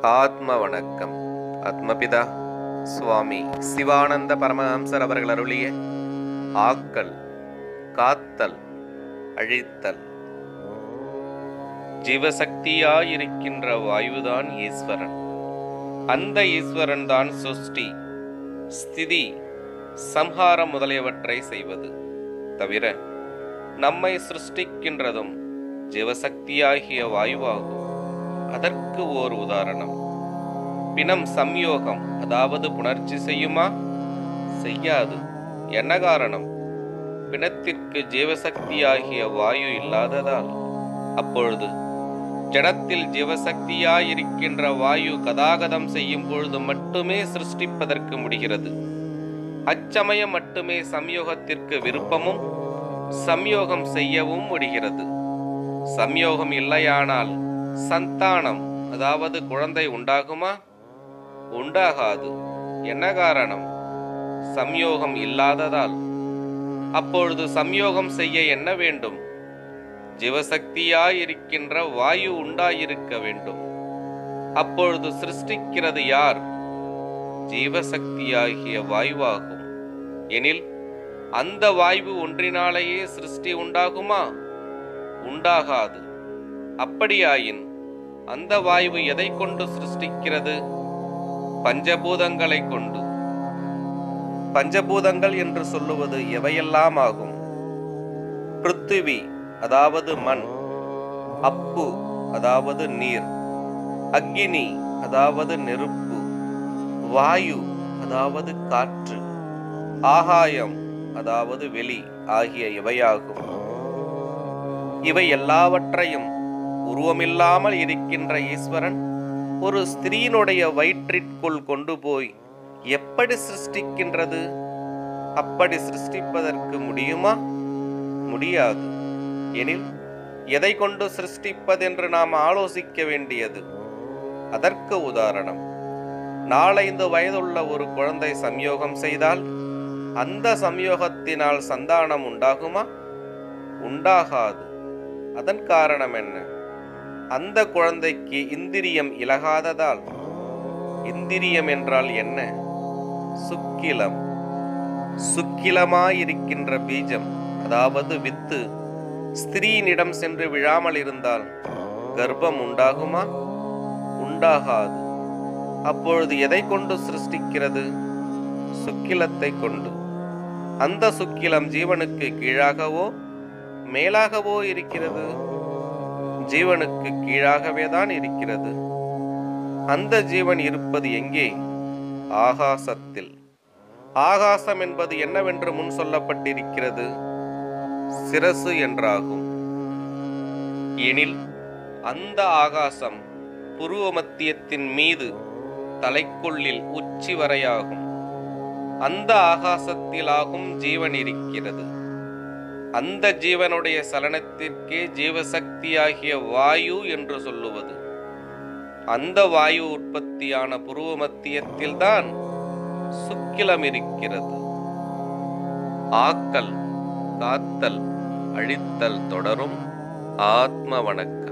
ஆத்ம வணக்கம் ஆத்மபிதா சுவாமி சிவானந்த பரமஹம்சர் அவர்கள் அருளிய ஆக்கல் காத்தல் அழித்தல் ஜீவசக்தியாயிருக்கின்ற வாயுதான் ஈஸ்வரன் அந்த ஈஸ்வரன் தான் சுஷ்டி ஸ்திதி சம்ஹாரம் முதலியவற்றை செய்வது தவிர நம்மை சிருஷ்டிக்கின்றதும் ஜீவசக்தியாகிய வாயுவாகும் அதற்கு ஓர் உதாரணம் பிணம் சம்யோகம் அதாவது புணர்ச்சி செய்யுமா செய்யாது என்ன காரணம் பிணத்திற்கு ஜீவசக்தியாகிய வாயு இல்லாததால் அப்பொழுது ஜடத்தில் ஜீவசக்தியாயிருக்கின்ற வாயு கதாகதம் செய்யும் பொழுது மட்டுமே சிருஷ்டிப்பதற்கு முடிகிறது அச்சமயம் மட்டுமே சம்யோகத்திற்கு விருப்பமும் சம்யோகம் செய்யவும் முடிகிறது சம்யோகம் இல்லையானால் சந்தானம் அதாவது குழந்தை உண்டாகுமா உண்டாகாது என்ன காரணம் சம்யோகம் இல்லாததால் அப்பொழுது சம்யோகம் செய்ய என்ன வேண்டும் ஜீவசக்தியாயிருக்கின்ற வாயு உண்டாயிருக்க வேண்டும் அப்பொழுது சிருஷ்டிக்கிறது யார் ஜீவசக்தியாகிய வாயுவாகும் எனில் அந்த வாயு ஒன்றினாலேயே சிருஷ்டி உண்டாகுமா உண்டாகாது அப்படியாயின் அந்த வாயு எதை கொண்டு சிருஷ்டிக்கிறது பஞ்சபூதங்களை கொண்டு பஞ்சபூதங்கள் என்று சொல்லுவது எவையெல்லாம் ஆகும் பிருத்திவி அதாவது மண் அப்பு அதாவது நீர் அக்கினி அதாவது நெருப்பு வாயு அதாவது காற்று ஆகாயம் அதாவது வெளி ஆகிய இவையாகும் இவை எல்லாவற்றையும் உருவமில்லாமல் இருக்கின்ற ஈஸ்வரன் ஒரு ஸ்திரீனுடைய வயிற்றிற்குள் கொண்டு போய் எப்படி சிருஷ்டிக்கின்றது அப்படி சிருஷ்டிப்பதற்கு முடியுமா முடியாது எனில் எதை கொண்டு சிருஷ்டிப்பதென்று நாம் ஆலோசிக்க வேண்டியது அதற்கு உதாரணம் நாலைந்து வயதுள்ள ஒரு குழந்தை சம்யோகம் செய்தால் அந்த சம்யோகத்தினால் சந்தானம் உண்டாகுமா உண்டாகாது அதன் காரணம் என்ன அந்த குழந்தைக்கு இந்திரியம் இலகாததால் இந்திரியம் என்றால் என்ன சுக்கிலம் சுக்கிலமாயிருக்கின்ற பீஜம் அதாவது வித்து ஸ்திரீனிடம் சென்று விழாமல் இருந்தால் கர்ப்பம் உண்டாகுமா உண்டாகாது அப்பொழுது எதை கொண்டு சிருஷ்டிக்கிறது சுக்கிலத்தை கொண்டு அந்த சுக்கிலம் ஜீவனுக்கு கீழாகவோ மேலாகவோ இருக்கிறது ஜீவனுக்கு கீழாகவே தான் இருக்கிறது அந்த ஜீவன் இருப்பது எங்கே ஆகாசத்தில் ஆகாசம் என்பது என்னவென்று முன் சொல்லப்பட்டிருக்கிறது சிரசு என்றாகும் எனில் அந்த ஆகாசம் புருவ மத்தியத்தின் மீது தலைக்குள்ளில் உச்சி வரையாகும் அந்த ஆகாசத்திலாகும் ஜீவன் இருக்கிறது அந்த ஜீவனுடைய சலனத்திற்கே ஜீவசக்தியாகிய வாயு என்று சொல்லுவது அந்த வாயு உற்பத்தியான புருவ மத்தியத்தில்தான் சுக்கிலம் இருக்கிறது ஆக்கல் காத்தல் அழித்தல் தொடரும் ஆத்ம வணக்கம்